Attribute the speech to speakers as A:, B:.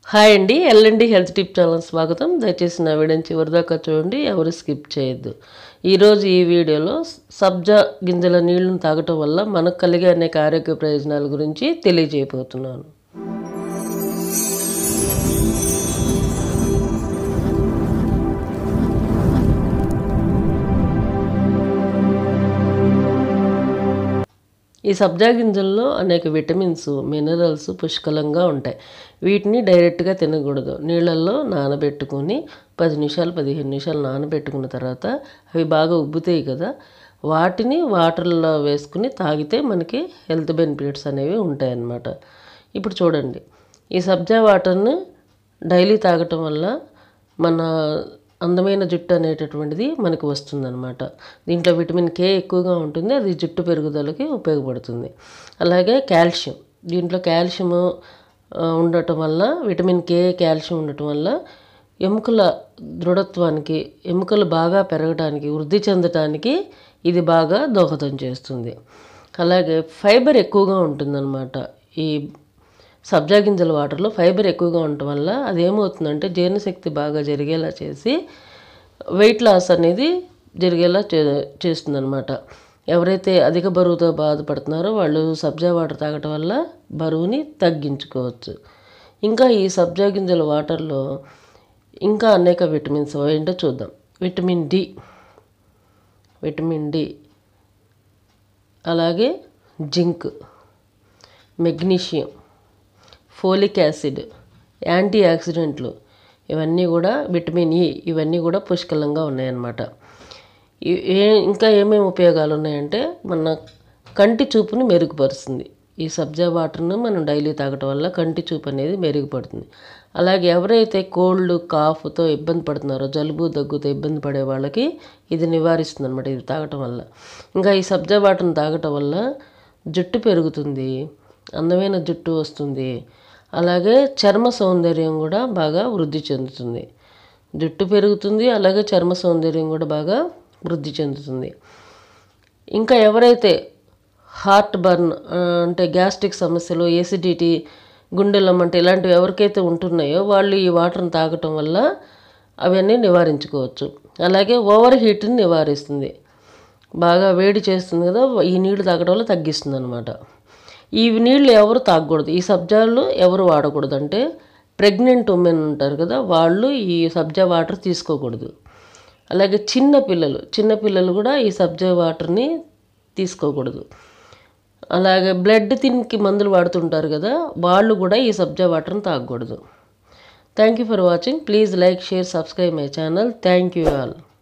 A: hi అండి LMD health tip channel స్వాగతం దయచేసి నా వీడియోని చివరిదాకా చూడండి ఎవరు స్కిప్ చేయొద్దు ఈరోజు ఈ వీడియోలో సబ్జా గింజల నీళ్లను తాగటం వల్ల మనకు కలిగే అనేక ఆరోగ్య ప్రయోజనాల గురించి తెలియజేయబోతున్నాను ఈ సబ్జా గింజల్లో అనేక విటమిన్స్ మినరల్స్ పుష్కలంగా ఉంటాయి వీటిని డైరెక్ట్గా తినకూడదు నీళ్ళల్లో నానబెట్టుకొని పది నిమిషాలు పదిహేను నిమిషాలు నానబెట్టుకున్న తర్వాత అవి బాగా ఉబ్బుతాయి కదా వాటిని వాటర్లో వేసుకుని తాగితే మనకి హెల్త్ బెనిఫిట్స్ అనేవి ఉంటాయి అన్నమాట ఇప్పుడు చూడండి ఈ సబ్జా వాటర్ని డైలీ తాగటం వల్ల మన అందమైన జుట్టు అనేటటువంటిది మనకు వస్తుందన్నమాట దీంట్లో విటమిన్ కే ఎక్కువగా ఉంటుంది అది జుట్టు పెరుగుదలకి ఉపయోగపడుతుంది అలాగే కాల్షియం దీంట్లో కాల్షియం ఉండటం వల్ల విటమిన్ కే కాల్షియం ఉండటం వల్ల ఎముకల దృఢత్వానికి ఎముకలు బాగా పెరగడానికి వృద్ధి చెందటానికి ఇది బాగా దోహదం చేస్తుంది అలాగే ఫైబర్ ఎక్కువగా ఉంటుందన్నమాట ఈ సబ్జా గింజల వాటర్లో ఫైబర్ ఎక్కువగా ఉండటం వల్ల అది ఏమవుతుందంటే జీర్ణశక్తి బాగా జరిగేలా చేసి వెయిట్ లాస్ అనేది జరిగేలా చే చేస్తుందన్నమాట ఎవరైతే అధిక బరువుతో బాధపడుతున్నారో వాళ్ళు సబ్జా వాటర్ తాగటం వల్ల బరువుని తగ్గించుకోవచ్చు ఇంకా ఈ సబ్జా గింజల వాటర్లో ఇంకా అనేక విటమిన్స్ ఏంటో చూద్దాం విటమిన్ డి విటమిన్ డి అలాగే zinc magnesium folic acid anti ఆక్సిడెంట్లు ఇవన్నీ కూడా విటమిన్ ఈ ఇవన్నీ కూడా పుష్కలంగా ఉన్నాయన్నమాట ఏ ఇంకా ఏమేమి ఉపయోగాలు ఉన్నాయంటే మన కంటి చూపును మెరుగుపరుస్తుంది ఈ సబ్జా వాటర్ను మనం డైలీ తాగటం వల్ల కంటి చూపు అనేది మెరుగుపడుతుంది అలాగే ఎవరైతే కోల్డ్ కాఫ్తో ఇబ్బంది పడుతున్నారో జలుబు దగ్గుతో ఇబ్బంది పడే వాళ్ళకి ఇది నివారిస్తుంది అనమాట ఇది తాగటం వల్ల ఇంకా ఈ సబ్జా వాటర్ని తాగటం వల్ల జుట్టు పెరుగుతుంది అందమైన జుట్టు వస్తుంది అలాగే చర్మ సౌందర్యం కూడా బాగా వృద్ధి చెందుతుంది జుట్టు పెరుగుతుంది అలాగే చర్మ సౌందర్యం కూడా బాగా వృద్ధి చెందుతుంది ఇంకా ఎవరైతే హార్ట్ బర్న్ అంటే గ్యాస్ట్రిక్ సమస్యలు ఏసిడిటీ గుండెలమ్మంటే ఇలాంటివి ఎవరికైతే ఉంటున్నాయో వాళ్ళు ఈ వాటర్ని తాగటం వల్ల అవన్నీ నివారించుకోవచ్చు అలాగే ఓవర్ హీట్ని నివారిస్తుంది బాగా వేడి చేస్తుంది కదా ఈ నీళ్లు తాగడం వల్ల తగ్గిస్తుంది అనమాట ఈ నీళ్ళు ఎవరు తాగకూడదు ఈ సబ్జాలు ఎవరు వాడకూడదు అంటే ప్రెగ్నెంట్ ఉమెన్ ఉంటారు కదా వాళ్ళు ఈ సబ్జా వాటర్ తీసుకోకూడదు అలాగే చిన్న పిల్లలు చిన్న పిల్లలు కూడా ఈ సబ్జా వాటర్ని తీసుకోకూడదు అలాగే బ్లడ్ తిన్కి మందులు వాడుతుంటారు కదా వాళ్ళు కూడా ఈ సబ్జా వాటర్ని తాగకూడదు thank you for watching please like share subscribe my channel thank you all